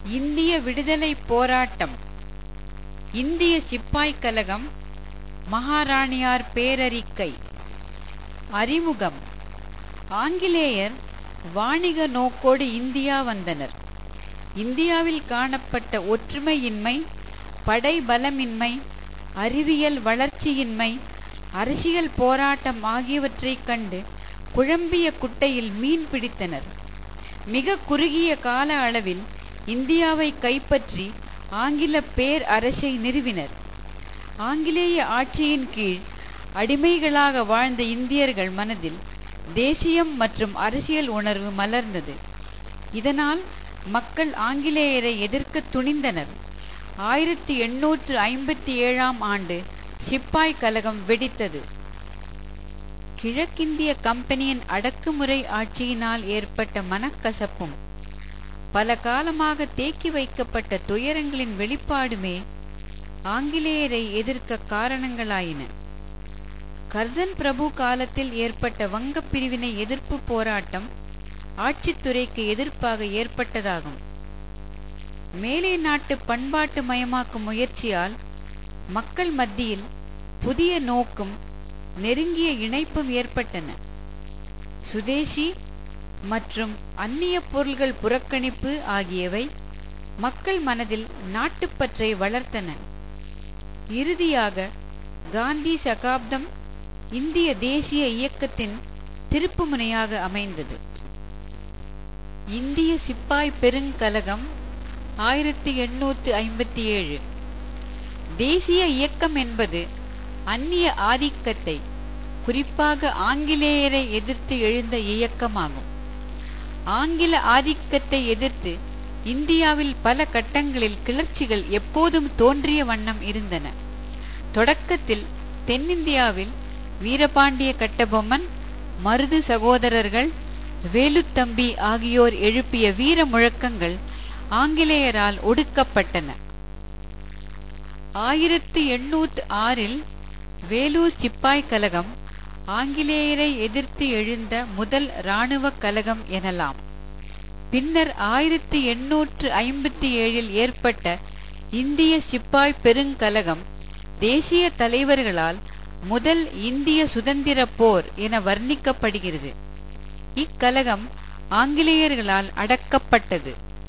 இந்திய விடுதலை போராட்டம் இந்திய சிப்பாய் கலகம் மகாராணியார் பேரறிக்கை அறிமுகம் ஆங்கிலேயர் வாணிக நோக்கோடு இந்தியா வந்தனர் இந்தியாவில் காணப்பட்ட ஒற்றுமையின்மை படை பலமின்மை அறிவியல் வளர்ச்சியின்மை அரசியல் போராட்டம் ஆகியவற்றைக் கண்டு குழம்பிய குட்டையில் மீன் பிடித்தனர் மிக குறுகிய கால அளவில் இந்தியாவை கைப்பற்றி ஆங்கில பேர் அரசை நிறுவினர் ஆங்கிலேய ஆட்சியின் கீழ் அடிமைகளாக வாழ்ந்த இந்தியர்கள் மனதில் தேசியம் மற்றும் அரசியல் உணர்வு மலர்ந்தது இதனால் மக்கள் ஆங்கிலேயரை எதிர்க்க துணிந்தனர் ஆயிரத்தி எண்ணூற்று ஐம்பத்தி ஏழாம் ஆண்டு சிப்பாய் கலகம் வெடித்தது கிழக்கிந்திய கம்பெனியின் அடக்குமுறை ஆட்சியினால் ஏற்பட்ட மனக்கசப்பும் பல காலமாக தேக்கி வைக்கப்பட்ட துயரங்களின் வெளிப்பாடுமே ஆங்கிலேயரை எதிர்க்க காரணங்களாயின கர்தன் பிரபு காலத்தில் ஏற்பட்ட வங்க பிரிவினை எதிர்ப்பு போராட்டம் ஆட்சித்துறைக்கு எதிர்ப்பாக ஏற்பட்டதாகும் மேலே நாட்டு பண்பாட்டு மயமாக்கும் முயற்சியால் மக்கள் மத்தியில் புதிய நோக்கும் நெருங்கிய இணைப்பும் ஏற்பட்டன சுதேசி மற்றும் அந்நிய பொருள்கள் புறக்கணிப்பு ஆகியவை மக்கள் மனதில் நாட்டுப்பற்றை வளர்த்தன இறுதியாக காந்தி சகாப்தம் இந்திய தேசிய இயக்கத்தின் திருப்புமுனையாக அமைந்தது இந்திய சிப்பாய் பெருங்கலகம் ஆயிரத்தி எண்ணூற்று ஐம்பத்தி ஏழு தேசிய இயக்கம் என்பது அந்நிய ஆதிக்கத்தை குறிப்பாக ஆங்கிலேயரை எதிர்த்து எழுந்த இயக்கமாகும் ஆங்கில ஆதிக்கத்தை எதிர்த்து இந்தியாவில் பல கட்டங்களில் கிளர்ச்சிகள் எப்போதும் தோன்றிய வண்ணம் இருந்தன தொடக்கத்தில் தென்னிந்தியாவில் வீரபாண்டிய கட்டபொம்மன் மருது சகோதரர்கள் வேலுத்தம்பி ஆகியோர் எழுப்பிய வீர முழக்கங்கள் ஆங்கிலேயரால் ஒடுக்கப்பட்டன ஆயிரத்தி எண்ணூற்று ஆறில் வேலூர் சிப்பாய் கலகம் ஆங்கிலேயரை எதிர்த்து எழுந்த முதல் இராணுவ கலகம் எனலாம் பின்னர் ஆயிரத்தி எண்ணூற்று ஐம்பத்தி ஏழில் ஏற்பட்ட இந்திய சிப்பாய் பெருங்கலகம் தேசிய தலைவர்களால் முதல் இந்திய சுதந்திர போர் என வர்ணிக்கப்படுகிறது இக்கலகம் ஆங்கிலேயர்களால் அடக்கப்பட்டது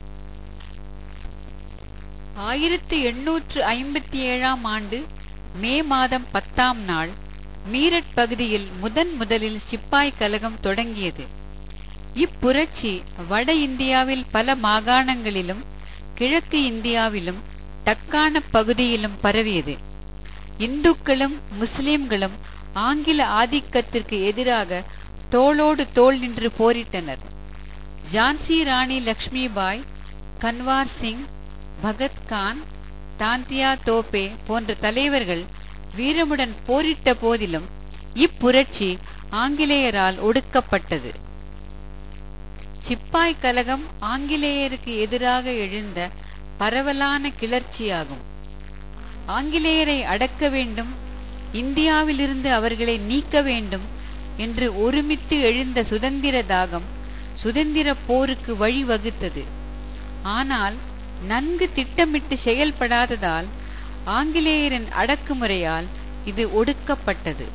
ஆயிரத்தி எண்ணூற்று ஐம்பத்தி ஏழாம் ஆண்டு மே மாதம் பத்தாம் நாள் மீரட் பகுதியில் முதன் முதலில் சிப்பாய் கலகம் தொடங்கியது இப்புரட்சி வட இந்தியாவில் பல மாகாணங்களிலும் கிழக்கு இந்தியாவிலும் தக்கான பகுதியிலும் பரவியது இந்துக்களும் முஸ்லிம்களும் ஆங்கில ஆதிக்கத்திற்கு எதிராக தோளோடு தோள் நின்று போரிட்டனர் ஜான்சி ராணி லக்ஷ்மிபாய் கன்வார் சிங் பகத்கான் தாந்தியா தோப்பே போன்ற தலைவர்கள் வீரமுடன் போரிட்ட போதிலும் இப்புரட்சி ஆங்கிலேயரால் ஒடுக்கப்பட்டது சிப்பாய் கலகம் ஆங்கிலேயருக்கு எதிராக எழுந்த பரவலான கிளர்ச்சியாகும் ஆங்கிலேயரை அடக்க வேண்டும் இந்தியாவிலிருந்து அவர்களை நீக்க வேண்டும் என்று ஒருமித்து எழுந்த சுதந்திர தாகம் சுதந்திர போருக்கு வழிவகுத்தது ஆனால் நன்கு திட்டமிட்டு செயல்படாததால் ஆங்கிலேயரின் அடக்குமுறையால் இது ஒடுக்கப்பட்டது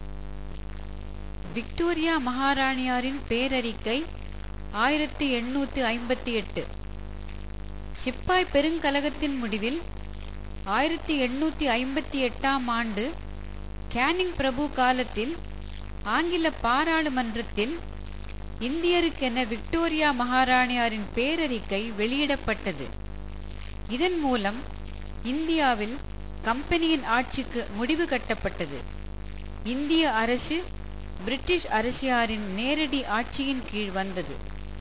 விக்டோரியா மகாராணியாரின் பேரறிக்கை ஆயிரத்தி எண்ணூத்தி ஐம்பத்தி எட்டு சிப்பாய் பெருங்கலகத்தின் முடிவில் ஆயிரத்தி எண்ணூத்தி ஐம்பத்தி எட்டாம் ஆண்டு கேனிங் பிரபு காலத்தில் ஆங்கில பாராளுமன்றத்தில் இந்தியருக்கென விக்டோரியா மகாராணியாரின் பேரறிக்கை வெளியிடப்பட்டது இதன் மூலம் இந்தியாவில் கம்பெனியின் ஆட்சிக்கு முடிவு கட்டப்பட்டது இந்திய அரசு பிரிட்டிஷ் அரசியாரின் நேரடி ஆட்சியின் கீழ் வந்தது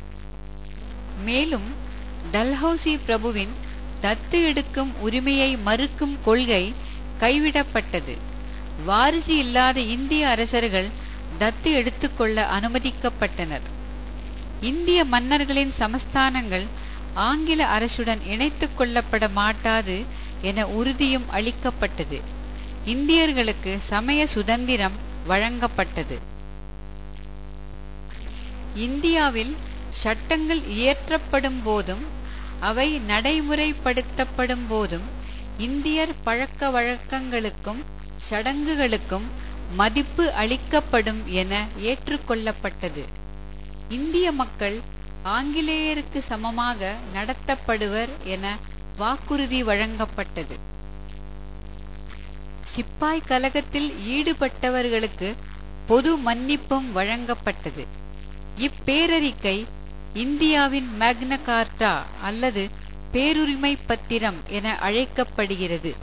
மேலும் டல்ஹௌசி பிரபுவின் தத்து எடுக்கும் உரிமையை மறுக்கும் கொள்கை கைவிடப்பட்டது வாரிசு இல்லாத இந்திய அரசர்கள் தத்து எடுத்துக்கொள்ள அனுமதிக்கப்பட்டனர் இந்திய மன்னர்களின் சமஸ்தானங்கள் ஆங்கில அரசுடன் இணைத்துக் கொள்ளப்பட மாட்டாது என உறுதியும் அளிக்கப்பட்டது இந்தியர்களுக்கு சமய சுதந்திரம் வழங்கப்பட்டது இந்தியாவில் சட்டங்கள் இயற்றப்படும் போதும் அவை நடைமுறைப்படுத்தப்படும் போதும் இந்தியர் பழக்க வழக்கங்களுக்கும் சடங்குகளுக்கும் மதிப்பு அளிக்கப்படும் என ஏற்றுக்கொள்ளப்பட்டது இந்திய மக்கள் ஆங்கிலேயருக்கு சமமாக நடத்தப்படுவர் என வாக்குறுதி வழங்கப்பட்டது சிப்பாய் கலகத்தில் ஈடுபட்டவர்களுக்கு பொது மன்னிப்பும் வழங்கப்பட்டது இப்பேரறிக்கை இந்தியாவின் மேக்ன கார்ட்டா அல்லது பேருரிமை பத்திரம் என அழைக்கப்படுகிறது